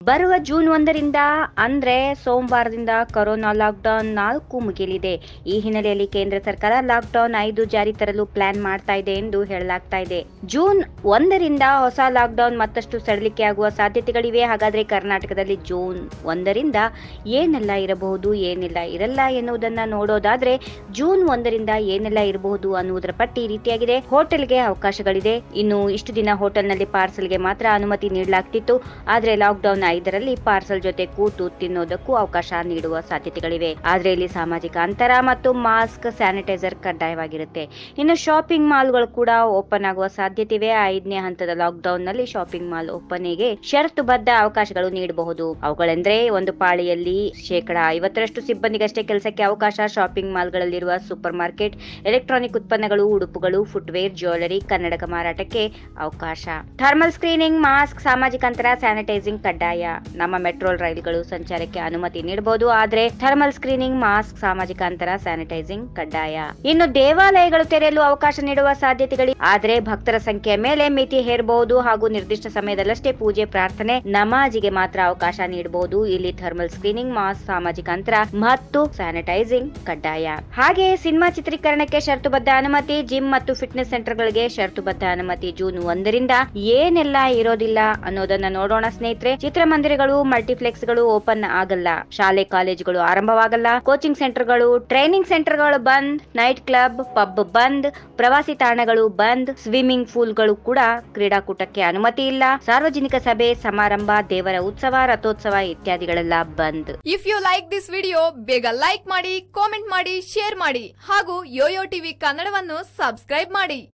ಬರುವ ಜೂನ್ ಒಂದರಿಂದ ಅಂದ್ರೆ ಸೋಮವಾರದಿಂದ ಕೊರೋನಾ ಲಾಕ್ಡೌನ್ ನಾಲ್ಕು ಮುಗಿಯಲಿದೆ ಈ ಹಿನ್ನೆಲೆಯಲ್ಲಿ ಕೇಂದ್ರ ಸರ್ಕಾರ ಲಾಕ್ಡೌನ್ ಐದು ಜಾರಿ ತರಲು ಪ್ಲಾನ್ ಮಾಡ್ತಾ ಇದೆ ಎಂದು ಹೇಳಲಾಗ್ತಾ ಇದೆ ಜೂನ್ ಒಂದರಿಂದ ಹೊಸ ಲಾಕ್ಡೌನ್ ಮತ್ತಷ್ಟು ಸಡಿಲಿಕೆ ಆಗುವ ಸಾಧ್ಯತೆಗಳಿವೆ ಹಾಗಾದ್ರೆ ಕರ್ನಾಟಕದಲ್ಲಿ ಜೂನ್ ಒಂದರಿಂದ ಏನೆಲ್ಲ ಇರಬಹುದು ಏನೆಲ್ಲ ಇರಲ್ಲ ಎನ್ನುವುದನ್ನ ನೋಡೋದಾದ್ರೆ ಜೂನ್ ಒಂದರಿಂದ ಏನೆಲ್ಲ ಇರಬಹುದು ಅನ್ನುವುದರ ಪಟ್ಟಿ ಈ ರೀತಿಯಾಗಿದೆ ಹೋಟೆಲ್ಗೆ ಅವಕಾಶಗಳಿದೆ ಇನ್ನು ಇಷ್ಟು ದಿನ ಹೋಟೆಲ್ನಲ್ಲಿ ಪಾರ್ಸಲ್ಗೆ ಮಾತ್ರ ಅನುಮತಿ ನೀಡಲಾಗ್ತಿತ್ತು ಆದ್ರೆ ಲಾಕ್ಡೌನ್ ಐದರಲ್ಲಿ ಪಾರ್ಸಲ್ ಜೊತೆ ಕೂತು ತಿನ್ನೋದಕ್ಕೂ ಅವಕಾಶ ನೀಡುವ ಸಾಧ್ಯತೆಗಳಿವೆ ಆದ್ರೆ ಇಲ್ಲಿ ಸಾಮಾಜಿಕ ಅಂತರ ಮತ್ತು ಮಾಸ್ಕ್ ಸ್ಯಾನಿಟೈಸರ್ ಕಡ್ಡಾಯವಾಗಿರುತ್ತೆ ಇನ್ನು ಶಾಪಿಂಗ್ ಮಾಲ್ಗಳು ಕೂಡ ಓಪನ್ ಆಗುವ ಸಾಧ್ಯತೆ ಇವೆ ಐದನೇ ಹಂತದ ಲಾಕ್ಡೌನ್ ನಲ್ಲಿ ಶಾಪಿಂಗ್ ಮಾಲ್ ಓಪನ್ಗೆ ಷರತ್ತುಬದ್ಧ ಅವಕಾಶಗಳು ನೀಡಬಹುದು ಅವುಗಳೆಂದ್ರೆ ಒಂದು ಪಾಳಿಯಲ್ಲಿ ಶೇಕಡ ಐವತ್ತರಷ್ಟು ಸಿಬ್ಬಂದಿಗಷ್ಟೇ ಕೆಲಸಕ್ಕೆ ಅವಕಾಶ ಶಾಪಿಂಗ್ ಮಾಲ್ಗಳಲ್ಲಿರುವ ಸೂಪರ್ ಮಾರ್ಕೆಟ್ ಎಲೆಕ್ಟ್ರಾನಿಕ್ ಉತ್ಪನ್ನಗಳು ಉಡುಪುಗಳು ಫುಟ್ವೇರ್ ಜ್ಯುವೆಲರಿ ಕನ್ನಡಕ ಮಾರಾಟಕ್ಕೆ ಅವಕಾಶ ಥರ್ಮಲ್ ಸ್ಕ್ರೀನಿಂಗ್ ಮಾಸ್ಕ್ ಸಾಮಾಜಿಕ ಅಂತರ ಸ್ಯಾನಿಟೈಸಿಂಗ್ ಕಡ್ಡಾಯ ನಮ್ಮ ಮೆಟ್ರೋ ರೈಲುಗಳು ಸಂಚಾರಕ್ಕೆ ಅನುಮತಿ ನೀಡಬಹುದು ಆದ್ರೆ ಥರ್ಮಲ್ ಸ್ಕ್ರೀನಿಂಗ್ ಮಾಸ್ಕ್ ಸಾಮಾಜಿಕ ಅಂತರ ಸ್ಯಾನಿಟೈಸಿಂಗ್ ಕಡ್ಡಾಯ ಇನ್ನು ದೇವಾಲಯಗಳು ತೆರೆಯಲು ಅವಕಾಶ ನೀಡುವ ಸಾಧ್ಯತೆಗಳು ಆದ್ರೆ ಭಕ್ತರ ಸಂಖ್ಯೆಯ ಮೇಲೆ ಮಿತಿ ಹೇರಬಹುದು ಹಾಗೂ ನಿರ್ದಿಷ್ಟ ಸಮಯದಲ್ಲಷ್ಟೇ ಪೂಜೆ ಪ್ರಾರ್ಥನೆ ನಮಾಜಿಗೆ ಮಾತ್ರ ಅವಕಾಶ ನೀಡಬಹುದು ಇಲ್ಲಿ ಥರ್ಮಲ್ ಸ್ಕ್ರೀನಿಂಗ್ ಮಾಸ್ಕ್ ಸಾಮಾಜಿಕ ಅಂತರ ಮತ್ತು ಸ್ಯಾನಿಟೈಸಿಂಗ್ ಕಡ್ಡಾಯ ಹಾಗೆ ಸಿನಿಮಾ ಚಿತ್ರೀಕರಣಕ್ಕೆ ಷರತ್ತುಬದ್ಧ ಅನುಮತಿ ಜಿಮ್ ಮತ್ತು ಫಿಟ್ನೆಸ್ ಸೆಂಟರ್ಗಳಿಗೆ ಷರತ್ತುಬದ್ಧ ಅನುಮತಿ ಜೂನ್ ಒಂದರಿಂದ ಏನೆಲ್ಲ ಇರೋದಿಲ್ಲ ಅನ್ನೋದನ್ನ ನೋಡೋಣ ಸ್ನೇಹಿತರೆ ಚಿತ್ರಮಂದಿರಗಳು ಮಲ್ಟಿಪ್ಲೆಕ್ಸ್ ಗಳು ಓಪನ್ ಆಗಲ್ಲ ಶಾಲೆ ಕಾಲೇಜುಗಳು ಆರಂಭವಾಗಲ್ಲ ಕೋಚಿಂಗ್ ಸೆಂಟರ್ಗಳು ಟ್ರೈನಿಂಗ್ ಸೆಂಟರ್ಗಳು ಬಂದ್ ನೈಟ್ ಕ್ಲಬ್ ಪಬ್ ಬಂದ್ ಪ್ರವಾಸಿ ತಾಣಗಳು ಬಂದ್ ಸ್ವಿಮ್ಮಿಂಗ್ ಪೂಲ್ಗಳು ಕೂಡ ಕ್ರೀಡಾಕೂಟಕ್ಕೆ ಅನುಮತಿ ಇಲ್ಲ ಸಾರ್ವಜನಿಕ ಸಭೆ ಸಮಾರಂಭ ದೇವರ ಉತ್ಸವ ರಥೋತ್ಸವ ಇತ್ಯಾದಿಗಳೆಲ್ಲ bandh if you like this video ಬೇಗ ಲೈಕ್ ಮಾಡಿ ಕಾಮೆಂಟ್ ಮಾಡಿ ಶೇರ್ ಮಾಡಿ ಹಾಗೂ ಯೋಯೋ ಟಿವಿ ಕನ್ನಡವನ್ನು ಸಬ್ಸ್ಕ್ರೈಬ್ ಮಾಡಿ